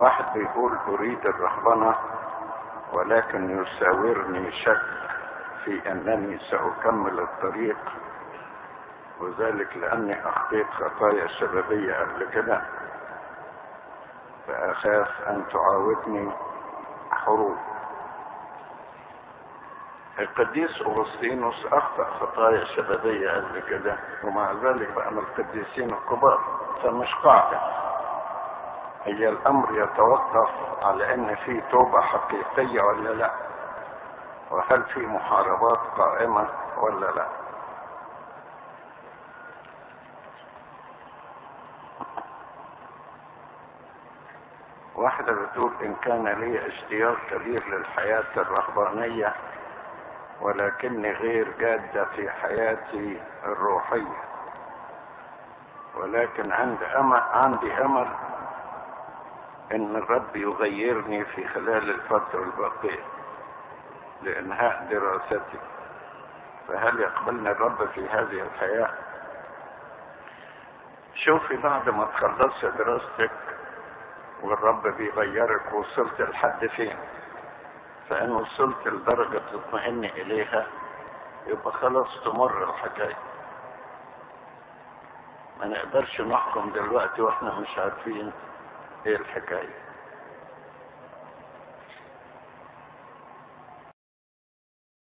واحد بيقول اريد الرهبنة ولكن يساورني شك في انني ساكمل الطريق وذلك لاني اخطيت خطايا شبابية قبل كده فاخاف ان تعاودني حروب القديس اغسطينوس اخطا خطايا شبابيه قبل كده ومع ذلك بقى من القديسين الكبار فمش قاعده هي الامر يتوقف على ان في توبه حقيقيه ولا لا وهل في محاربات قائمه ولا لا واحدة بتقول إن كان لي اشتياق كبير للحياة الرهبانية ولكني غير جادة في حياتي الروحية ولكن عندي أمل عندي أمل إن الرب يغيرني في خلال الفترة الباقية لإنهاء دراستي فهل يقبلني الرب في هذه الحياة؟ شوفي بعد ما تخلصي دراستك والرب بيغيرك وصلت لحد فين فإن وصلت لدرجة تطمئن إليها يبقى خلاص تمر الحكاية ما نقدرش نحكم دلوقتي واحنا مش عارفين ايه الحكايه